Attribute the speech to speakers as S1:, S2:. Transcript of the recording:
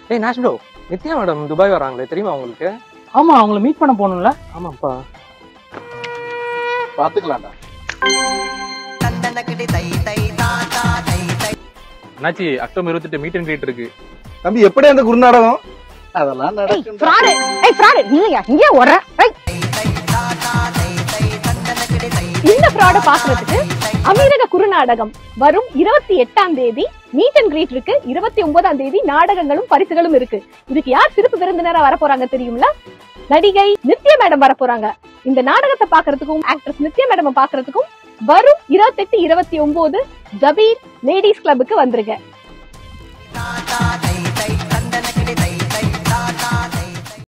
S1: ஏய் Nash bro Nithya madam Dubai வராங்களே தெரியுமா உங்களுக்கு
S2: ஆமா அவங்கள மீட் பண்ண போகணும்ல
S1: ஆமாப்பா
S3: பாத்துக்கலாம்டா
S4: அண்ணாச்சி அக்டோபர் இருபத்தெட்டு மீட் அண்ட் கிரீட் இருக்கு
S3: தம்பி எப்படி அந்த குருநாடகம் அதெல்லாம் நடக்கும்
S5: ஃப்ராடு ஏய் ஃப்ராடு இல்லையா இங்கே ஓடுற ஏய். இந்த ஃப்ராட பாக்குறதுக்கு அமீரக குறுநாடகம் வரும் இருபத்தி எட்டாம் தேதி மீட் அண்ட் கிரீட் இருக்கு இருபத்தி ஒன்பதாம் தேதி நாடகங்களும் பரிசுகளும் இருக்கு இதுக்கு யார் சிறப்பு விருந்தினரா வர போறாங்க தெரியும்ல நடிகை நித்யா மேடம் வர போறாங்க இந்த நாடகத்தை பாக்குறதுக்கும் ஆக்ட்ரஸ் நித்யா மேடம் பாக்குறதுக்கும் வரும் இருபத்தெட்டு இருபத்தி ஒன்பது ஜபீர் லேடிஸ் கிளப்புக்கு வந்துருங்க